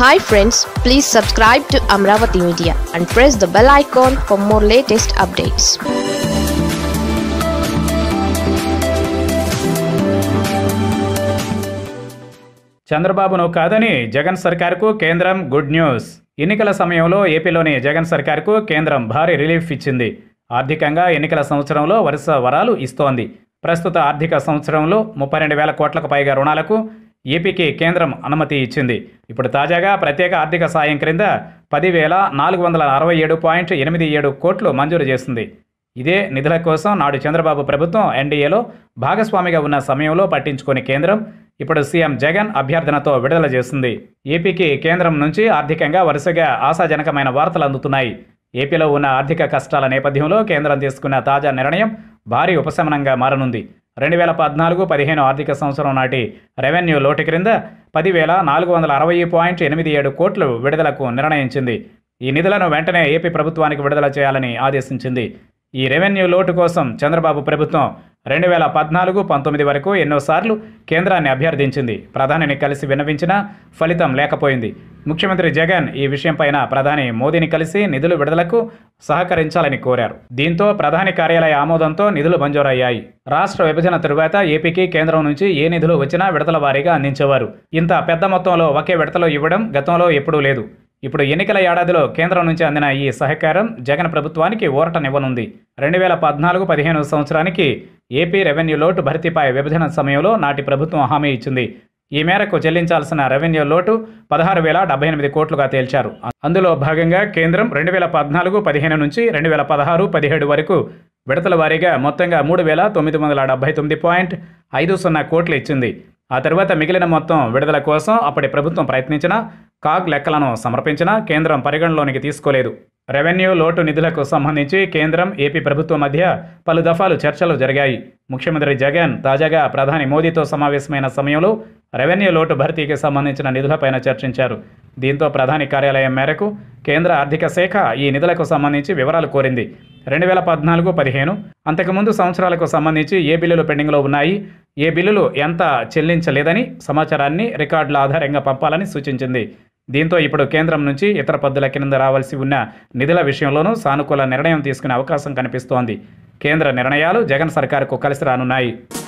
hi friends please subscribe to Amaravati Media and press the bell icon for more latest updates చంద్రబాబును కాదని జగన్ సర్కార్కు కేంద్రం good news ఎన్నికల సమయంలో ఏపీలోని జగన్ సర్కార్కు కేంద్రం భారీ రిలీఫ్ ఇచ్చింది ఆర్థికంగా ఎన్నికల సంవత్సరంలో వరుస వరాలు ఇస్తోంది ప్రస్తుత ఆర్థిక సంవత్సరంలో ముప్పై రెండు వేల కోట్లకు పైగా రుణాలకు ఏపీకి కేంద్రం అనుమతి ఇచ్చింది ఇప్పుడు తాజాగా ప్రత్యేక ఆర్థిక సాయం క్రింద పదివేల నాలుగు వందల అరవై ఏడు పాయింట్ ఎనిమిది ఏడు కోట్లు మంజూరు చేసింది ఇదే నిధుల కోసం నాడు చంద్రబాబు ప్రభుత్వం ఎన్డీఏలో భాగస్వామిగా ఉన్న సమయంలో పట్టించుకొని కేంద్రం ఇప్పుడు సీఎం జగన్ అభ్యర్థనతో విడుదల చేసింది ఏపీకి కేంద్రం నుంచి ఆర్థికంగా వరుసగా ఆశాజనకమైన వార్తలు అందుతున్నాయి ఏపీలో ఉన్న ఆర్థిక కష్టాల నేపథ్యంలో కేంద్రం తీసుకున్న తాజా నిర్ణయం భారీ ఉపశమనంగా మారనుంది రెండు వేల పద్నాలుగు పదిహేను ఆర్థిక సంవత్సరం నాటి రెవెన్యూ లోటు క్రింద పదివేల నాలుగు వందల అరవై పాయింట్ ఎనిమిది ఏడు కోట్లు విడుదలకు నిర్ణయించింది ఈ నిధులను వెంటనే ఏపీ ప్రభుత్వానికి విడుదల చేయాలని ఆదేశించింది ఈ రెవెన్యూ లోటు కోసం చంద్రబాబు ప్రభుత్వం రెండు వేల పద్నాలుగు పంతొమ్మిది వరకు ఎన్నోసార్లు కేంద్రాన్ని అభ్యర్థించింది ప్రధానిని కలిసి విన్నవించినా ఫలితం లేకపోయింది ముఖ్యమంత్రి జగన్ ఈ విషయంపైన ప్రధాని మోదీని కలిసి నిధులు విడుదలకు సహకరించాలని కోరారు దీంతో ప్రధాని కార్యాలయ ఆమోదంతో నిధులు మంజూరయ్యాయి రాష్ట్ర విభజన తరువాత ఏపీకి కేంద్రం నుంచి ఏ నిధులు వచ్చినా విడతల వారీగా అందించేవారు ఇంత పెద్ద మొత్తంలో ఒకే విడతలో ఇవ్వడం గతంలో ఎప్పుడూ లేదు ఇప్పుడు ఎన్నికల ఏడాదిలో కేంద్రం నుంచి అందిన ఈ సహకారం జగన్ ప్రభుత్వానికి ఊరటనివ్వనుంది రెండు వేల పద్నాలుగు పదిహేను సంవత్సరానికి ఏపీ రెవెన్యూ లోటు భర్తీపై విభజన సమయంలో నాటి ప్రభుత్వం హామీ ఇచ్చింది ఈ మేరకు చెల్లించాల్సిన రెవెన్యూ లోటు పదహారు వేల డెబ్బై ఎనిమిది కోట్లుగా తేల్చారు అందులో భాగంగా కేంద్రం రెండు వేల పద్నాలుగు పదిహేను నుంచి రెండు వేల పదహారు పదిహేడు వరకు విడతల వారీగా మొత్తంగా మూడు వేల తొమ్మిది వందల డెబ్బై తొమ్మిది పాయింట్ ఐదు సున్నా కోట్లు ఇచ్చింది ఆ తర్వాత మిగిలిన మొత్తం విడుదల కోసం అప్పటి ప్రభుత్వం ప్రయత్నించినా కాగ్ లెక్కలను సమర్పించినా కేంద్రం పరిగణలోనికి తీసుకోలేదు రెవెన్యూ లోటు నిధులకు సంబంధించి కేంద్రం ఏపీ ప్రభుత్వం మధ్య పలు దఫాలు చర్చలు జరిగాయి ముఖ్యమంత్రి జగన్ తాజాగా ప్రధాని మోదీతో సమావేశమైన సమయంలో రెవెన్యూ లోటు భర్తీకి సంబంధించిన నిధులపైన చర్చించారు దీంతో ప్రధాని కార్యాలయం మేరకు కేంద్ర ఆర్థిక శాఖ ఈ నిధులకు సంబంధించి వివరాలు కోరింది రెండు వేల పద్నాలుగు పదిహేను అంతకుముందు సంవత్సరాలకు సంబంధించి ఏ బిల్లులు పెండింగ్లో ఉన్నాయి ఏ బిల్లులు ఎంత చెల్లించలేదని సమాచారాన్ని రికార్డుల ఆధారంగా పంపాలని సూచించింది దీంతో ఇప్పుడు కేంద్రం నుంచి ఇతర పద్ధతుల కింద రావాల్సి ఉన్న నిధుల విషయంలోనూ సానుకూల నిర్ణయం తీసుకునే అవకాశం కనిపిస్తోంది కేంద్ర నిర్ణయాలు జగన్ సర్కారుకు కలిసి రానున్నాయి